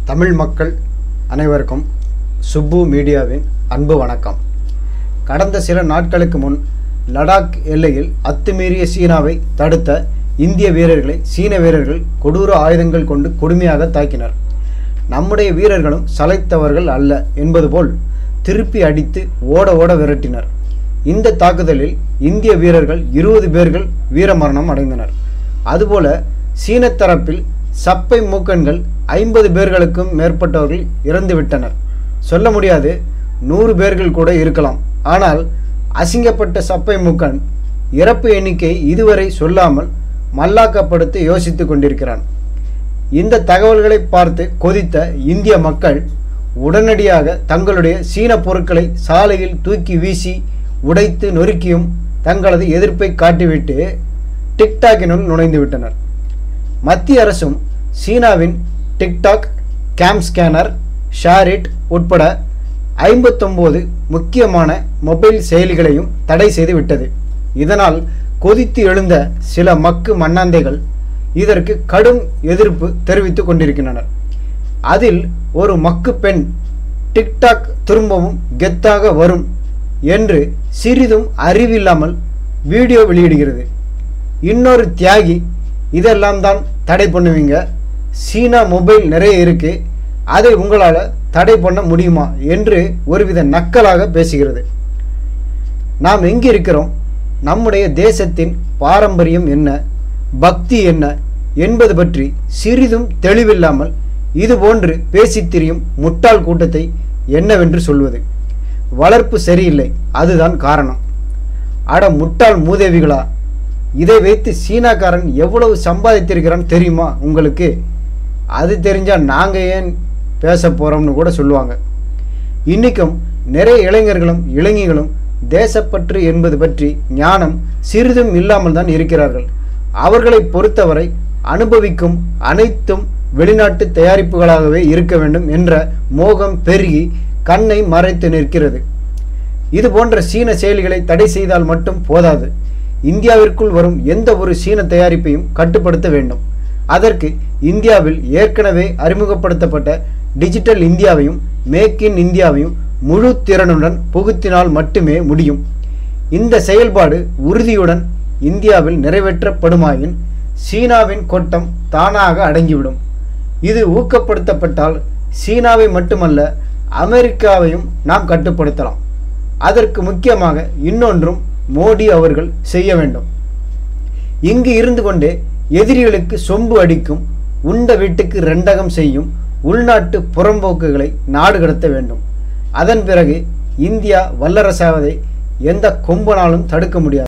தமிழ் மக்கள் அனைவருக்கும் சுப்பு மீடியாவின் அன்பு வணக்கம் கடந்த சில நாட்களுக்கு முன் லடாக் எல்லையில் அத்துமீறிய சீனாவை தடுத்த இந்திய வீரர்களை சீன வீரர்கள் கொடூர ஆயுதங்கள் கொண்டு கொடுமையாக தாக்கினர் நம்முடைய வீரர்களும் சளைத்தவர்கள் அல்ல என்பது போல் திருப்பி அடித்து ஓட ஓட விரட்டினர் இந்த தாக்குதலில் இந்திய வீரர்கள் இருபது பேர்கள் வீரமரணம் அடைந்தனர் அதுபோல சீன தரப்பில் சப்பை மூக்கன்கள் ஐம்பது பேர்களுக்கும் மேற்பட்டவர்கள் இறந்துவிட்டனர் சொல்ல முடியாது நூறு பேர்கள் கூட இருக்கலாம் ஆனால் அசிங்கப்பட்ட சப்பை மூக்கன் இறப்பு எண்ணிக்கை இதுவரை சொல்லாமல் மல்லாக்கப்படுத்தி யோசித்து கொண்டிருக்கிறான் இந்த தகவல்களை பார்த்து கொதித்த இந்திய மக்கள் உடனடியாக தங்களுடைய சீன பொருட்களை சாலையில் தூக்கி வீசி உடைத்து நொறுக்கியும் தங்களது எதிர்ப்பை காட்டிவிட்டு டிக்டாக்கினுள் நுழைந்து விட்டனர் மத்திய அரசும் சீனாவின் டிக்டாக் கேம் ஸ்கேனர் ஷேரிட் உட்பட ஐம்பத்தொம்போது முக்கியமான மொபைல் செயலிகளையும் தடை செய்து விட்டது இதனால் கொதித்து எழுந்த சில மக்கு மண்ணாந்தைகள் இதற்கு கடும் எதிர்ப்பு தெரிவித்துக் கொண்டிருக்கின்றனர் அதில் ஒரு மக்கு பெண் டிக்டாக் திரும்பவும் கெத்தாக வரும் என்று சிறிதும் அறிவில்லாமல் வீடியோ வெளியிடுகிறது இன்னொரு தியாகி இதெல்லாம் தான் தடை பண்ணுவீங்க சீனா மொபைல் நிறைய இருக்கு அதை உங்களால் தடை பண்ண முடியுமா என்று ஒருவித நக்கலாக பேசுகிறது நாம் எங்கே இருக்கிறோம் நம்முடைய தேசத்தின் பாரம்பரியம் என்ன பக்தி என்ன என்பது பற்றி சிறிதும் தெளிவில்லாமல் இதுபோன்று பேசித் திரியும் முட்டாள் கூட்டத்தை என்னவென்று சொல்வது வளர்ப்பு சரியில்லை அதுதான் காரணம் அட முட்டாள் மூதேவிகளா இதை வைத்து சீனாக்காரன் எவ்வளவு சம்பாதித்திருக்கிறான் தெரியுமா உங்களுக்கு அது தெரிஞ்சால் நாங்கள் ஏன் பேச போகிறோம்னு கூட சொல்லுவாங்க இன்றைக்கும் நிறைய இளைஞர்களும் இளைஞர்களும் தேசப்பற்று என்பது பற்றி ஞானம் சிறிதும் இல்லாமல் தான் இருக்கிறார்கள் அவர்களை பொறுத்தவரை அனுபவிக்கும் அனைத்தும் வெளிநாட்டு தயாரிப்புகளாகவே இருக்க வேண்டும் என்ற மோகம் பெருகி கண்ணை மறைத்து நிற்கிறது இது போன்ற சீன செயலிகளை தடை செய்தால் மட்டும் போதாது இந்தியாவிற்குள் வரும் எந்த ஒரு சீன தயாரிப்பையும் கட்டுப்படுத்த வேண்டும் அதற்கு இந்தியாவில் ஏற்கனவே அறிமுகப்படுத்தப்பட்ட டிஜிட்டல் இந்தியாவையும் மேக் இன் இந்தியாவையும் முழு திறனுடன் புகுத்தினால் மட்டுமே முடியும் இந்த செயல்பாடு உறுதியுடன் இந்தியாவில் நிறைவேற்றப்படுமாயின் சீனாவின் கொட்டம் தானாக அடங்கிவிடும் இது ஊக்கப்படுத்தப்பட்டால் சீனாவை மட்டுமல்ல அமெரிக்காவையும் நாம் கட்டுப்படுத்தலாம் அதற்கு முக்கியமாக இன்னொன்றும் மோடி அவர்கள் செய்ய வேண்டும் இங்கு இருந்து கொண்டே எதிரிகளுக்கு சொம்பு அடிக்கும் உண்ட வீட்டுக்கு ரெண்டகம் செய்யும் உள்நாட்டு புறம்போக்குகளை நாடு கடத்த வேண்டும் அதன் பிறகு இந்தியா வல்லரசாவதை எந்த கொம்பனாலும் தடுக்க முடியாது